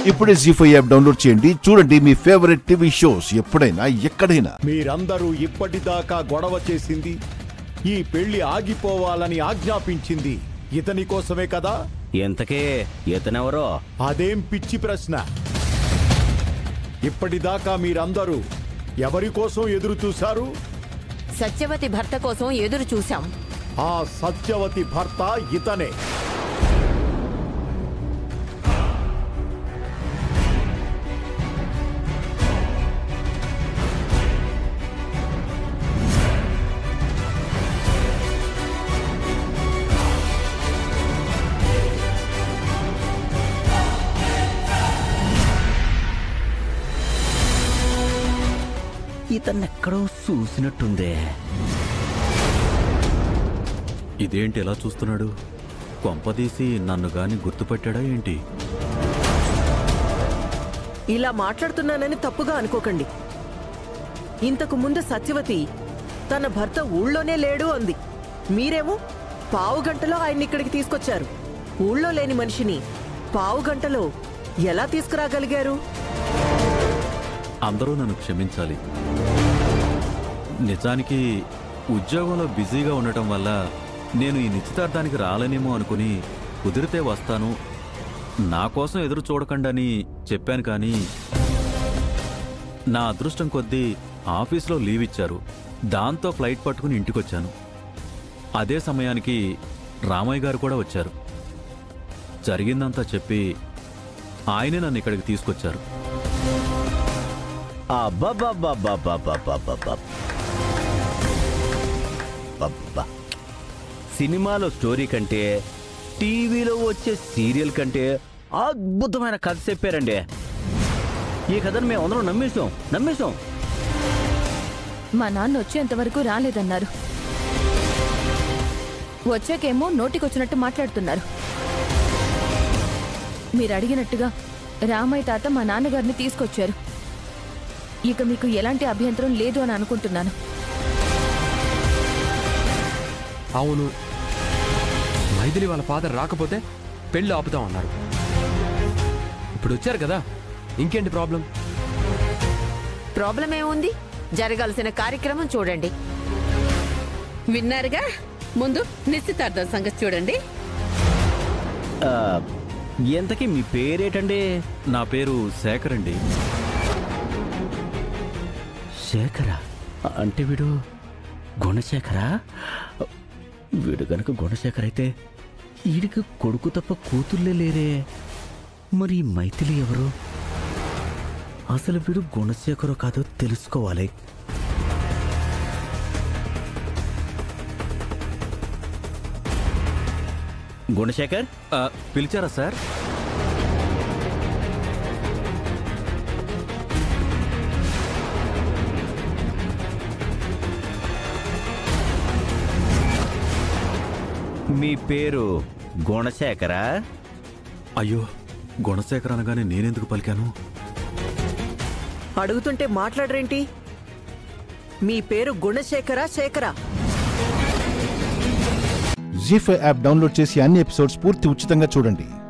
ఇప్పుడే G five app download చేయండి చూడండి మీ ఫేవరెట్ టీవీ షోస్ ఎప్పుడైనా ఎక్కడైనా మీరందరూ ఇప్పటిదాకా గొడవ చేసింది ఈ పెళ్లి ఆగిపోవాలని ఆజ్ఞాపించింది ఇతని కోసమే కదా ఎంతకే ఇతనెవరో అదేం పిచ్చి ప్రశ్న ఇప్పటిదాకా మీరందరూ ఎవరి కోసం ఎదురు చూశారు సత్యవతి భర్త కోసం ఎదురు చూశాం ఆ సత్యవతి భర్త ఇతనే ఇతన్నెక్కడో చూసినట్టుందే ఇదేంటి ఎలా చూస్తున్నాడు కొంపదీసి నన్ను గాని గుర్తుపట్టాడా ఏంటి ఇలా మాట్లాడుతున్నానని తప్పుగా అనుకోకండి ఇంతకు ముందు సత్యవతి తన భర్త ఊళ్ళోనే లేడు అంది మీరేమో పావు గంటలో ఆయన్ని ఇక్కడికి తీసుకొచ్చారు ఊళ్ళో లేని మనిషిని పావు గంటలో ఎలా తీసుకురాగలిగారు అందరూ నన్ను క్షమించాలి నిజానికి ఉద్యోగంలో బిజీగా ఉండటం వల్ల నేను ఈ నిశ్చితార్థానికి రాలేనేమో అనుకుని కుదిరితే వస్తాను నా కోసం ఎదురు చూడకండని చెప్పాను కానీ నా అదృష్టం కొద్దీ ఆఫీస్లో లీవ్ ఇచ్చారు దాంతో ఫ్లైట్ పట్టుకుని ఇంటికొచ్చాను అదే సమయానికి రామయ్య గారు కూడా వచ్చారు జరిగిందంతా చెప్పి ఆయనే నన్ను ఇక్కడికి తీసుకొచ్చారు అబ్బబ్బబ్బబ్బబ్బబ్బబ్బబ్బ. అబ్బబ్బా. సినిమాలో స్టోరీ కంటే టీవీలో వచ్చే సీరియల్ కంటే అద్భుతమైన కథ చెప్పారండి ఈ కథను మేము అందరం నమ్మేశాం నమ్మేశాం మా నాన్న వచ్చేంతవరకు రాలేదన్నారు వచ్చాకేమో నోటికొచ్చినట్టు మాట్లాడుతున్నారు మీరు అడిగినట్టుగా రామయ్య తాత మా నాన్నగారిని తీసుకొచ్చారు ఇక మీకు ఎలాంటి అభ్యంతరం లేదు అని అనుకుంటున్నాను అవును మైథిలి వాళ్ళ ఫాదర్ రాకపోతే పెళ్లి ఆపుతాం అన్నారు ఇప్పుడు వచ్చారు కదా ఇంకేంటి ప్రాబ్లం ప్రాబ్లం ఏముంది జరగాల్సిన కార్యక్రమం చూడండి విన్నారుగా ముందు నిశ్చితార్థం సంగతి చూడండి ఆ, ఎంతకీ మీ పేరేటండి నా పేరు శేఖర్ అండి శేఖర అంటే వీడు గుణశేఖరా వీడు గనక గుణశేఖర్ అయితే వీడికి కొడుకు తప్ప కూతుర్లే లేరే మరి ఈ మైథిలి ఎవరు అసలు వీడు గుణశేఖరో కాదో తెలుసుకోవాలి గుణశేఖర్ ఆ, పిలిచారా సార్ మీ పేరు గుణశేఖరా అయ్యో గుణశేఖర్ అనగానే నేనెందుకు పలికాను అడుగుతుంటే మాట్లాడరేంటి మీ పేరు గుణశేఖరా శేఖరా జీ ఫైవ్ యాప్ డౌన్లోడ్ చేసి అన్ని ఎపిసోడ్స్ పూర్తి ఉచితంగా చూడండి